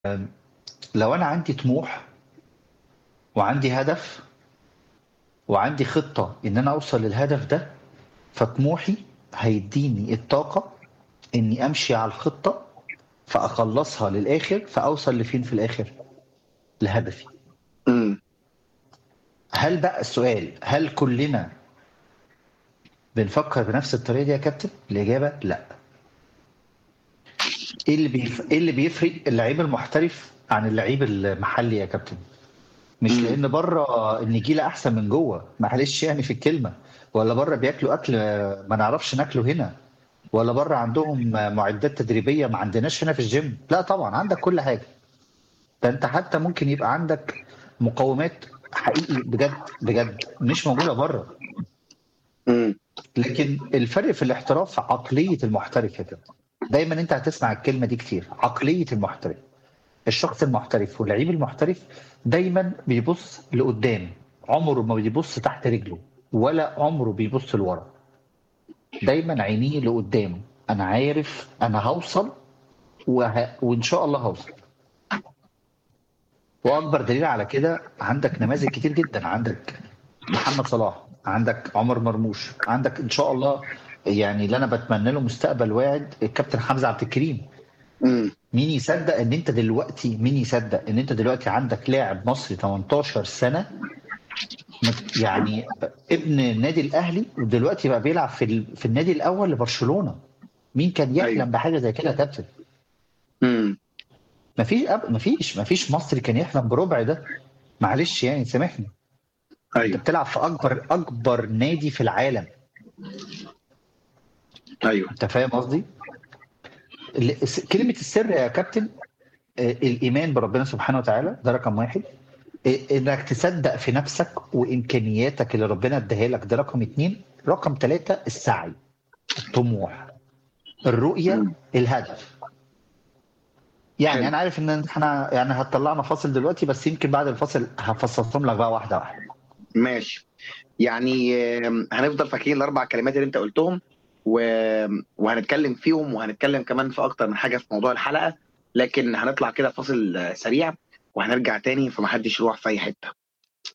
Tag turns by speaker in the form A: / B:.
A: لو انا عندي طموح وعندي هدف وعندي خطة ان انا اوصل للهدف ده فطموحي هيديني الطاقة اني امشي على الخطة فاخلصها للاخر فاوصل لفين في الاخر لهدفي
B: امم
A: هل بقى السؤال هل كلنا بنفكر بنفس الطريقة دي يا كابتن الاجابة لا ايه اللي بيف... ايه اللي بيفرق اللعيب المحترف عن اللعيب المحلي يا كابتن مش
B: مم.
A: لان بره النجيله احسن من جوه معلش يعني في الكلمه ولا بره بياكلوا اكل ما نعرفش ناكله هنا ولا بره عندهم معدات تدريبيه ما عندناش هنا في الجيم لا طبعا عندك كل حاجه ده انت حتى ممكن يبقى عندك مقومات حقيقي بجد بجد مش موجوده بره
B: امم
A: لكن الفرق في الاحتراف عقليه المحترف يا كابتن دايما انت هتسمع الكلمه دي كتير عقليه المحترف الشخص المحترف واللعيب المحترف دايما بيبص لقدام عمره ما بيبص تحت رجله ولا عمره بيبص لورا دايما عينيه لقدام انا عارف انا هوصل وه... وان شاء الله هوصل واكبر دليل على كده عندك نماذج كتير جدا عندك محمد صلاح عندك عمر مرموش عندك ان شاء الله يعني اللي انا بتمنى له مستقبل واعد الكابتن حمزه عبد الكريم
B: امم
A: مين يصدق ان انت دلوقتي مين يصدق ان انت دلوقتي عندك لاعب مصري 18 سنه مت- يعني ابن النادي الاهلي ودلوقتي بقى بيلعب في ال... في النادي الاول لبرشلونه مين كان يحلم
B: أيوة.
A: بحاجه زي كده يا كابتن
B: امم
A: مفيش أب... مفيش مفيش مصري كان يحلم بربع ده معلش يعني سامحني انت
B: ايوه
A: بتلعب في اكبر اكبر نادي في العالم
B: ايوه
A: انت فاهم قصدي ال- الس- كلمه السر يا كابتن آه، الايمان بربنا سبحانه وتعالى ده رقم واحد آه، انك تصدق في نفسك وامكانياتك اللي ربنا اداها لك ده رقم اتنين رقم ثلاثة السعي الطموح الرؤية
B: مم.
A: الهدف يعني
B: حلو.
A: انا عارف ان احنا يعني هتطلعنا فاصل دلوقتي بس يمكن بعد الفاصل هفصصهم لك بقى واحده واحده
B: ماشي يعني آم، هنفضل فاكرين الاربع كلمات اللي انت قلتهم و... وهنتكلم فيهم وهنتكلم كمان في اكتر من حاجه في موضوع الحلقه لكن هنطلع كده فاصل آه، سريع وهنرجع تاني فمحدش يروح في اي حته